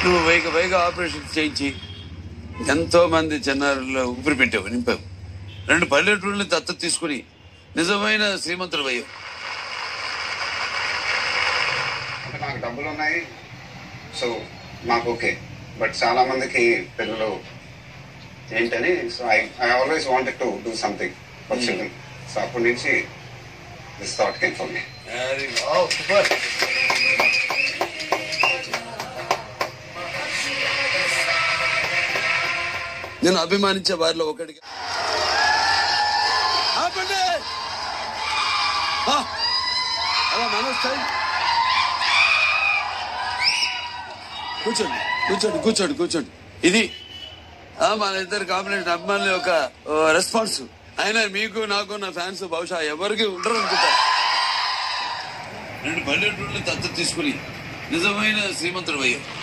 నువ్వు పైగా పైగా ఆపరేషన్ చేయించి ఎంతో మంది చిన్నారుల్లో ఊపిరి పెట్టావు నింపావు రెండు పల్లెటూళ్ళని దత్తత తీసుకుని నిజమైన శ్రీమంతుడు అయ్యావు అంటే నాకు డబ్బులు ఉన్నాయి సో నాకు ఓకే బట్ చాలా మందికి పిల్లలు ఏంటని so I I always wanted to do something for children so అప్పటి నుంచి this thought came for me నేను అభిమానించే వారిలో ఒకటిగా ఆపండి! ఆ! అలా మన స్టైల్ కూర్చోండి కూర్చోండి కూర్చోండి కూర్చోండి ఇది ఆ, మన ఇద్దరు కాంబినేషన్ అభిమానుల యొక్క రెస్పాన్స్ అయినా మీకు నాకు నా ఫ్యాన్స్ బహుశా ఎవరికి ఉండరు అనుకుంటా రెండు పల్లెటూళ్ళు దత్తత తీసుకుని నిజమైన శ్రీమంతుడు అయ్యావు